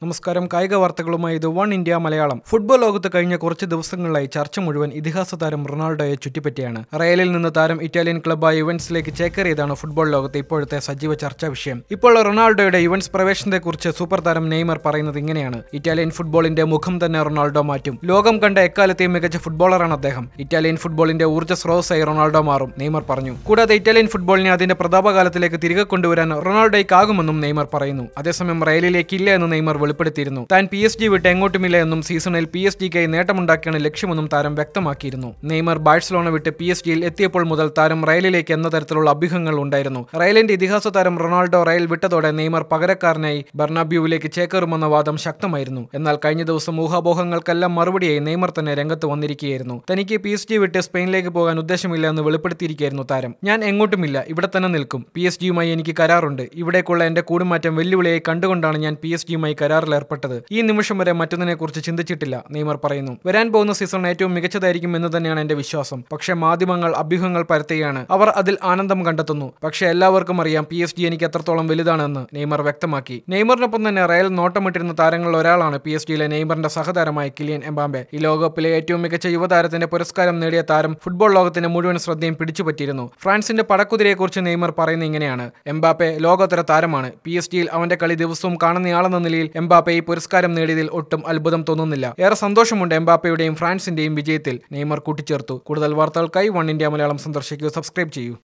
നമസ്കാരം കായിക വാർത്തകളുമായി ഇത് വൺ ഇന്ത്യ മലയാളം ഫുട്ബോൾ ലോകത്ത് കഴിഞ്ഞ കുറച്ച് ദിവസങ്ങളിലായി ചർച്ച മുഴുവൻ ഇതിഹാസ താരം റൊണാൾഡോയെ ചുറ്റിപ്പറ്റിയാണ് റയലിൽ നിന്ന് താരം ഇറ്റാലിയൻ ക്ലബ്ബായ യുവൻസിലേക്ക് ചേക്കേറിയതാണ് ഫുട്ബോൾ ലോകത്തെ ഇപ്പോഴത്തെ സജീവ ചർച്ചാ വിഷയം ഇപ്പോൾ റൊണാൾഡോയുടെ യുവൻസ് പ്രവേശനത്തെക്കുറിച്ച് സൂപ്പർ താരം നെയ്മർ പറയുന്നത് ഇങ്ങനെയാണ് ഇറ്റാലിയൻ ഫുട്ബോളിന്റെ മുഖം തന്നെ റൊണാൾഡോ മാറ്റും ലോകം കണ്ട എക്കാലത്തെയും മികച്ച ഫുട്ബോളറാണ് അദ്ദേഹം ഇറ്റാലിയൻ ഫുട്ബോളിന്റെ ഊർജ്ജ സ്രോതസ്സായി റൊണാൾഡോ മാറും നെയ്മർ പറഞ്ഞു കൂടാതെ ഇറ്റാലിയൻ ഫുട്ബോളിനെ അതിന്റെ പ്രതാപകാലത്തിലേക്ക് തിരികെ കൊണ്ടുവരാൻ റൊണാൾഡോയ്ക്കാകുമെന്നും നെയ്മർ പറയുന്നു അതേസമയം റയലിലേക്ക് ഇല്ല എന്ന് നെയ്മർ വെളിപ്പെടുത്തിയിരുന്നു താൻ പി എസ് ജി വിട്ട് എങ്ങോട്ടുമില്ല എന്നും സീസണിൽ പി എസ് ജിക്കായി നേട്ടമുണ്ടാക്കിയാണ് ലക്ഷ്യമെന്നും താരം വ്യക്തമാക്കിയിരുന്നു നെയ്മർ ബാഴ്സലോണ വിട്ട് പി എസ് ജിയിൽ എത്തിയപ്പോൾ മുതൽ താരം റയലിലേക്ക് എന്ന തരത്തിലുള്ള അഭ്യൂഹങ്ങൾ ഉണ്ടായിരുന്നു റയലിന്റെ ഇതിഹാസ താരം റൊണാൾഡോ റയൽ വിട്ടതോടെ നെയ്മർ പകരക്കാരനായി ബർണാബ്യൂവിലേക്ക് ചേക്കേറുമെന്ന വാദം ശക്തമായിരുന്നു എന്നാൽ കഴിഞ്ഞ ദിവസം ഊഹാപോഹങ്ങൾക്കെല്ലാം മറുപടിയായി നെയ്മർ തന്നെ രംഗത്ത് വന്നിരിക്കുകയായിരുന്നു തനിക്ക് പി എസ് ജി വിട്ട് സ്പെയിനിലേക്ക് പോകാൻ ഉദ്ദേശമില്ല എന്ന് വെളിപ്പെടുത്തിയിരിക്കുകയായിരുന്നു താരം ഞാൻ എങ്ങോട്ടുമില്ല ഇവിടെ തന്നെ നിൽക്കും പി എസ് ജിയുമായി എനിക്ക് കരാറുണ്ട് ഇവിടേക്കുള്ള എന്റെ കൂടുമാറ്റം വെല്ലുവിളിയായി കണ്ടുകൊണ്ടാണ് ഞാൻ പി എസ് ജിയുമായി കരാറിൽ ഏർപ്പെട്ടത് ഈ നിമിഷം വരെ മറ്റൊന്നിനെക്കുറിച്ച് ചിന്തിച്ചിട്ടില്ല നെയ്മർ പറയുന്നു വരാൻ പോകുന്ന സീസൺ ഏറ്റവും മികച്ചതായിരിക്കും എന്ന് തന്നെയാണ് എന്റെ വിശ്വാസം പക്ഷേ മാധ്യമങ്ങൾ അഭ്യൂഹങ്ങൾ പരത്തുകയാണ് അവർ അതിൽ ആനന്ദം കണ്ടെത്തുന്നു പക്ഷേ എല്ലാവർക്കും അറിയാം പി എസ് ജി എനിക്ക് എത്രത്തോളം വലുതാണെന്ന് നെയ്മർ വ്യക്തമാക്കി നെയ്മറിനൊപ്പം തന്നെ റയൽ നോട്ടമിട്ടിരുന്ന താരങ്ങളിൽ ഒരാളാണ് പി എസ് ജിയിലെ നെയ്മറിന്റെ സഹതാരമായ കിലിയൻ എംബാംബെ ഈ ലോകകപ്പിലെ ഏറ്റവും മികച്ച യുവതാരത്തിന്റെ പുരസ്കാരം നേടിയ താരം ഫുട്ബോൾ ലോകത്തിന്റെ മുഴുവൻ ശ്രദ്ധയും പിടിച്ചുപറ്റിയിരുന്നു ഫ്രാൻസിന്റെ പടക്കുതിരെക്കുറിച്ച് നെയ്മർ പറയുന്നത് ഇങ്ങനെയാണ് എംബാപ്പെ ലോകോത്തര താരമാണ് പി എസ് ജിയിൽ അവന്റെ കളി ദിവസവും കാണുന്നയാളെന്ന നിലയിൽ എംബാപ്പെ ഈ പുരസ്കാരം നേടിയതിൽ ഒട്ടും അത്ഭുതം തോന്നുന്നില്ല ഏറെ സന്തോഷമുണ്ട് എംബാപ്പയുടെയും ഫ്രാൻസിന്റെയും വിജയത്തിൽ നെയ്മർ കൂട്ടിച്ചേർത്തു കൂടുതൽ വാർത്തകൾക്കായി വൺ ഇന്ത്യ മലയാളം സന്ദർശിക്കൂ സബ്സ്ക്രൈബ് ചെയ്യൂ